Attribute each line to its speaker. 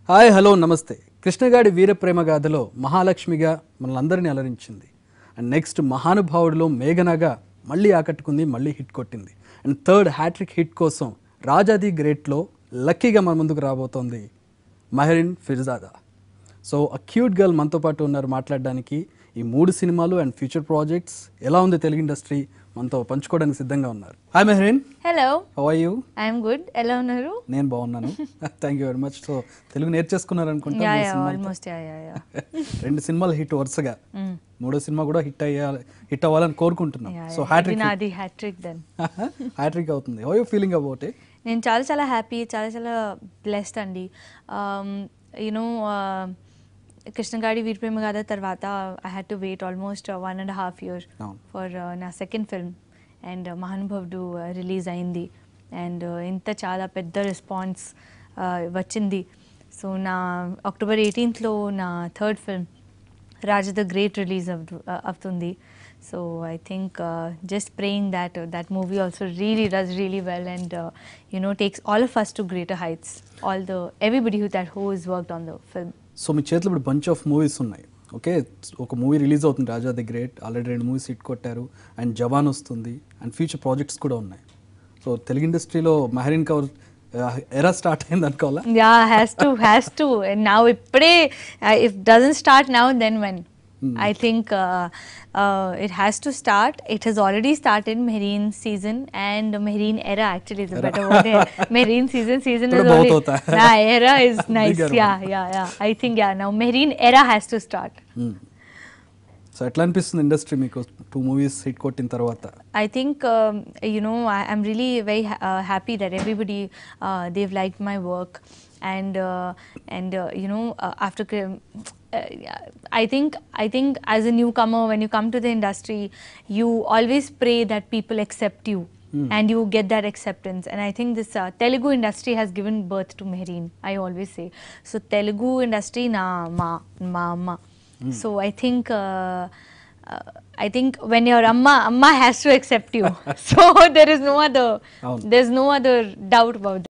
Speaker 1: Hi hello నమస్తే కృష్ణగాడి వీరప్రేమ గాథలో మహాలక్ష్మిగా మనల్ని అందరినీ అలరించింది అండ్ నెక్స్ట్ మహానుభావుడిలో మేఘనగా మళ్ళీ ఆకట్టుకుంది మళ్ళీ హిట్ కొట్టింది అండ్ థర్డ్ హ్యాట్రిక్ హిట్ కోసం రాజాది గ్రేట్లో లక్కీగా మన ముందుకు రాబోతోంది Mehreen Pirzada so a cute girl మనతో పాటు ఉన్నారు మాట్లాడడానికి ఈ మూడు సినిమాలు అండ్ ఫ్యూచర్ ప్రాజెక్ట్స్ ఎలా ఉంది తెలుగు ఇండస్ట్రీ మనతో పంచుకోవడానికి సిద్ధంగా ఉన్నారు hi Mehreen
Speaker 2: hello
Speaker 1: how are you
Speaker 2: I'm good ఎలా ఉన్నారు
Speaker 1: నేను బాగున్నాను thank you very much so Telugu నేర్చేసుకున్నారు అనుకుంటా
Speaker 2: యా
Speaker 1: మూడు
Speaker 2: యా
Speaker 1: సినిమాలతో.
Speaker 2: ఆల్మోస్ట్ యా యా యా
Speaker 1: రెండు సినిమాలు హిట్ వరుసగా మూడో సినిమా కూడా హిట్ అయ్యాలి హిట్ అవ్వాలని కోరుకుంటున్నాం సో
Speaker 2: ఇది
Speaker 1: హ్యాట్రిక్
Speaker 2: నాది హ్యాట్రిక్ దెన్
Speaker 1: హ్యాట్రిక్ అవుతుంది how you feeling about it
Speaker 2: నేను చాలా చాలా హ్యాపీ చాలా చాలా బ్లెస్డ్ అండి యూనో కృష్ణగాడి వీరప్రేమ గాథ తర్వాత I had to wait almost one and half year
Speaker 1: అవును.
Speaker 2: ఫర్ నా second film and Mahanubhavudu release అయింది అండ్ ఇంత చాలా పెద్ద రెస్పాన్స్ వచ్చింది సో నా అక్టోబర్ ఎయిటీన్త్లో నా third film Raja the great release అవుతుంది so I think just praying that that movie also really does really well and you know takes all of first to greater heights all the everybody who that who is worked on the film
Speaker 1: so మీ చేతిలో ఇప్పుడు bunch of movies ఉన్నాయి okay ఒక movie release అవుతుంది Raja the great already రెండు movies hit కొట్టారు and Jawaan వస్తుంది and future projects కూడా ఉన్నాయి సో తెలుగు ఇండస్ట్రీలో మెహరీన్ కవర్ ఎరా స్టార్ట్ అయింది అనుకోవాలా
Speaker 2: yeah has to has to now ఇప్పుడే if doesn't start now then when I think it has to start it he's already started Mehreen season and Mehreen era actually is better word Mehreen season season
Speaker 1: थोड़ा
Speaker 2: is
Speaker 1: बहुत
Speaker 2: only
Speaker 1: होता है.
Speaker 2: ना era is nice
Speaker 1: Bigger
Speaker 2: yeah yeah yeah i think yeah now mehreen era has to start
Speaker 1: so ఎట్లా అనిపిస్తుంది industry మీకు two movies hit కొట్టిన తర్వాత
Speaker 2: I think um, you know I, I'm really very ha- uh, happy that everybody uh, they've liked my work and uh, and uh, you know uh, after cre- uh, I think I think as a newcomer when you come to the industry you always pray that people accept you and you get that acceptance and I think this uh, Telugu industry has given birth to Mehreen I always say so Telugu industry na ma ma amma so I think uh, uh, I think when your amma amma has to accept you. so there is no other
Speaker 1: అవును.
Speaker 2: there's no other doubt about that.